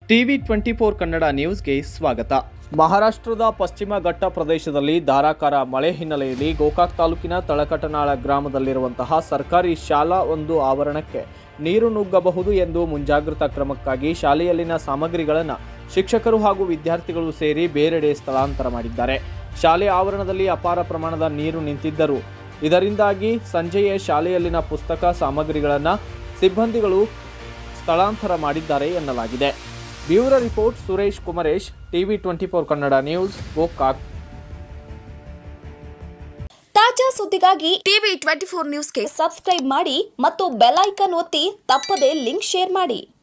TV twenty four Kannada ನ್ಯೂಸ್ಗೆ ಸ್ವಾಗತ ಮಹಾರಾಷ್ಟ್ರದ ಪಶ್ಚಿಮ ಘಟ್ಟ ಪ್ರದೇಶದಲ್ಲಿ ಧಾರಾಕಾರ ಮಳೆ ಹಿನ್ನೆಲೆಯಲ್ಲಿ ಗೋಕಾಕ್ ತಾಲೂಕಿನ ತಳಕಟನಾಳ ಗ್ರಾಮದಲ್ಲಿರುವಂತಹ ಸರ್ಕಾರಿ ಶಾಲಾ ಒಂದು ಆವರಣಕ್ಕೆ ನೀರು ನುಗ್ಗಬಹುದು ಎಂದು ಮುಂಜಾಗ್ರತಾ ಕ್ರಮಕ್ಕಾಗಿ ಶಾಲೆಯಲ್ಲಿನ ಸಾಮಗ್ರಿಗಳನ್ನು ಶಿಕ್ಷಕರು ಹಾಗೂ ವಿದ್ಯಾರ್ಥಿಗಳು ಸೇರಿ ಬೇರೆಡೆ ಸ್ಥಳಾಂತರ ಮಾಡಿದ್ದಾರೆ ಶಾಲೆ ಆವರಣದಲ್ಲಿ ಅಪಾರ ಪ್ರಮಾಣದ ನೀರು ನಿಂತಿದ್ದರು ಇದರಿಂದಾಗಿ ಸಂಜೆಯೇ ಶಾಲೆಯಲ್ಲಿನ ಪುಸ್ತಕ ಸಾಮಗ್ರಿಗಳನ್ನು ಸಿಬ್ಬಂದಿಗಳು ಸ್ಥಳಾಂತರ ಮಾಡಿದ್ದಾರೆ ಎನ್ನಲಾಗಿದೆ bureau report Suresh Kumaresh TV twenty four Kannada news Gokak ತಾಜಾ ಸುದ್ದಿಗಾಗಿ ಟಿವಿ ಟ್ವೆಂಟಿ ಫೋರ್ ನ್ಯೂಸ್ಗೆ ಸಬ್ಸ್ಕ್ರೈಬ್ ಮಾಡಿ ಮತ್ತು ಬೆಲ್ ಐಕಾನ್ ಒತ್ತಿ ತಪ್ಪದೇ ಲಿಂಕ್ ಶೇರ್ ಮಾಡಿ